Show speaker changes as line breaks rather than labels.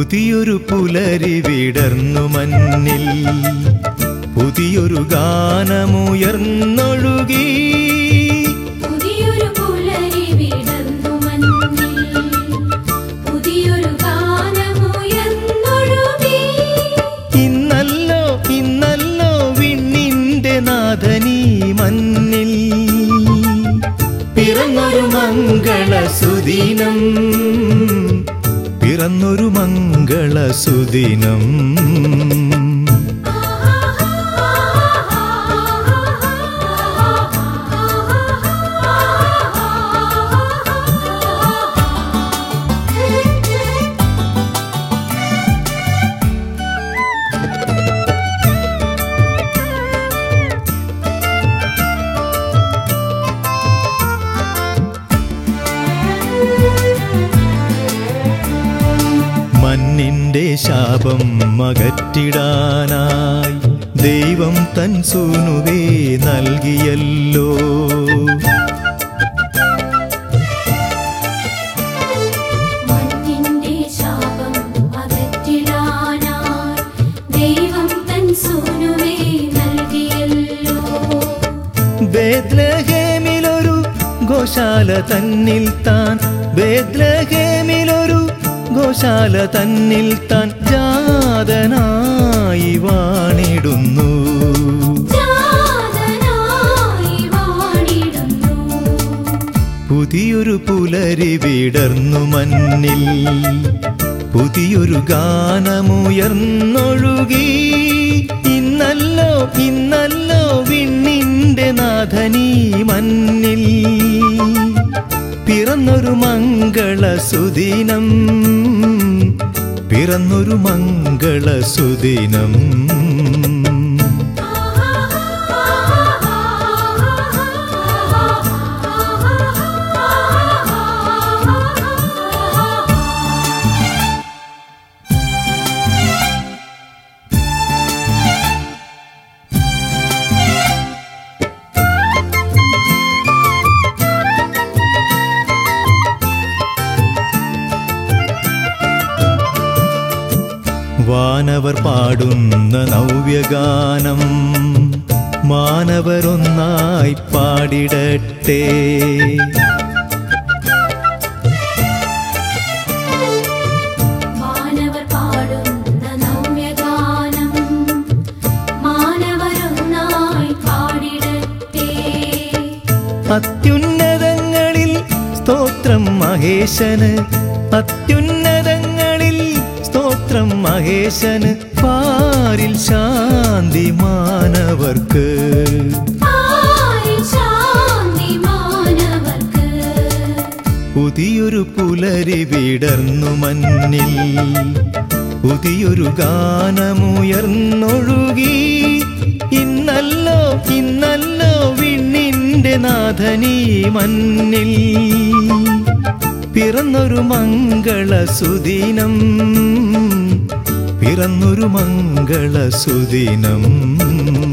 പുതിയൊരു പുലരി വിടർന്നു മഞ്ഞിൽ പുതിയൊരു ഗാനമുയർന്നൊഴുകി
പുതിയൊരു പുലരി വിടർന്നു മഞ്ഞിൽ പുതിയൊരു ഗാനമുയർന്നൊഴുകി
ഇന്നല്ലോ ഇന്നല്ലോ വിണ്ണിന്റെ നാഥനീ മഞ്ഞിൽ പിറന്നൊരു മംഗള സുദിനം പിറന്നൊരു മംഗള സുദിനം മണ്ണിന്റെ ശാപം അകറ്റിടാനായി ദൈവം തൻ സൂനുവേ നൽകിയല്ലോ
മണ്ണിന്റെ ശാപം അകറ്റിടാനായി ദൈവം തൻ സൂനുവേ നൽകിയല്ലോ
ബേദ്ലഹേമിലൊരു ഗോശാല തന്നിൽ താൻ ബേദ്ലഹേമിലൊരു ഗോശാല തന്നിൽ താൻ ജാതനായി വാണിടുന്നു
ജാതനായി വാണിടുന്നു
പുതിയൊരു പുലരി വിടർന്നു മഞ്ഞിൽ പുതിയൊരു ഗാനമുയർന്നൊഴുകി ഇന്നല്ലോ ഇന്നല്ലോ വിണ്ണിന്റെ നാഥനീ മഞ്ഞിൽ പിറന്നൊരു മംഗള സുദിനം പിറന്നൊരു മംഗള സുദിനം വാനവർ പാടുന്ന നവ്യഗാനം മാനവരൊന്നായി പാടിടട്ടെ
മാനവർ പാടുന്ന നവ്യഗാനം മാനവരൊന്നായി പാടിടട്ടെ
അത്യുന്നതങ്ങളിൽ സ്തോത്രം മഹേശന് അത്യുന്നതങ്ങളിൽ സ്തോത്രം മഹേശന് പാരിൽ ശാന്തി മാനവർക്ക്
ആരിൽ ശാന്തി മാനവർക്ക്
പുതിയൊരു പുലരി വിടർന്നു മഞ്ഞിൽ പുതിയൊരു ഗാനമുയർന്നൊഴുകി ഇന്നല്ലോ ഇന്നല്ലോ വിണ്ണിന്റെ നാഥനീ മഞ്ഞിൽ പിറന്നൊരു മംഗള സുദിനം പിറന്നൊരു മംഗള സുദിനം